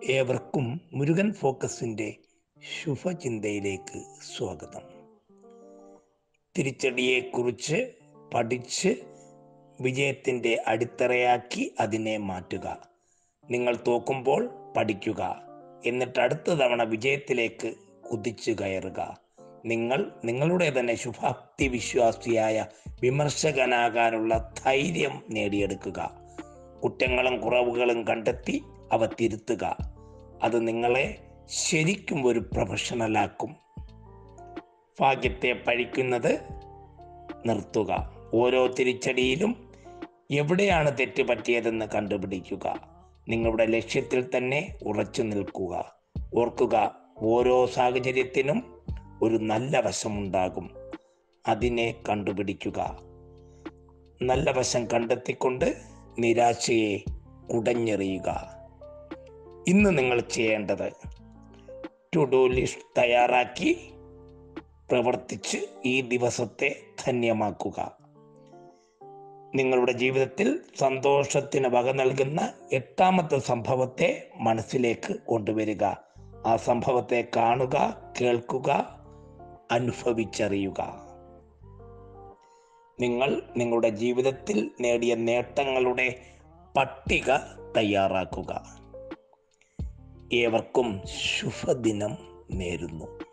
ഏവർക്കും മുരുകൻ ഫോക്കസിൻ്റെ ശുഭചിന്തയിലേക്ക് സ്വാഗതം തിരിച്ചടിയെക്കുറിച്ച് പഠിച്ച് വിജയത്തിൻ്റെ അടിത്തറയാക്കി അതിനെ മാറ്റുക നിങ്ങൾ തോക്കുമ്പോൾ പഠിക്കുക എന്നിട്ട് അടുത്ത തവണ വിജയത്തിലേക്ക് കുതിച്ചു കയറുക നിങ്ങൾ നിങ്ങളുടെ തന്നെ ശുഭാപ്തി വിശ്വാസിയായ വിമർശകനാകാനുള്ള ധൈര്യം നേടിയെടുക്കുക കുറ്റങ്ങളും കുറവുകളും കണ്ടെത്തി അവ തിരുത്തുക അത് നിങ്ങളെ ശരിക്കും ഒരു പ്രൊഫഷണലാക്കും ഭാഗ്യത്തെ പഴിക്കുന്നത് നിർത്തുക ഓരോ തിരിച്ചടിയിലും എവിടെയാണ് തെറ്റ് പറ്റിയതെന്ന് കണ്ടുപിടിക്കുക നിങ്ങളുടെ ലക്ഷ്യത്തിൽ തന്നെ ഉറച്ചു നിൽക്കുക ഓർക്കുക ഓരോ സാഹചര്യത്തിനും ഒരു നല്ല വശമുണ്ടാകും അതിനെ കണ്ടുപിടിക്കുക നല്ല വശം കണ്ടെത്തിക്കൊണ്ട് നിരാശയെ കുടഞ്ഞെറിയുക ഇന്ന് നിങ്ങൾ ചെയ്യേണ്ടത് ടു ഡു ലിസ്റ്റ് തയ്യാറാക്കി പ്രവർത്തിച്ച് ഈ ദിവസത്തെ ധന്യമാക്കുക നിങ്ങളുടെ ജീവിതത്തിൽ സന്തോഷത്തിന് വക നൽകുന്ന എട്ടാമത്തെ സംഭവത്തെ മനസ്സിലേക്ക് കൊണ്ടുവരിക ആ സംഭവത്തെ കാണുക കേൾക്കുക അനുഭവിച്ചറിയുക നിങ്ങൾ നിങ്ങളുടെ ജീവിതത്തിൽ നേടിയ നേട്ടങ്ങളുടെ പട്ടിക തയ്യാറാക്കുക ഏവർക്കും ശുഭദിനം നേരുന്നു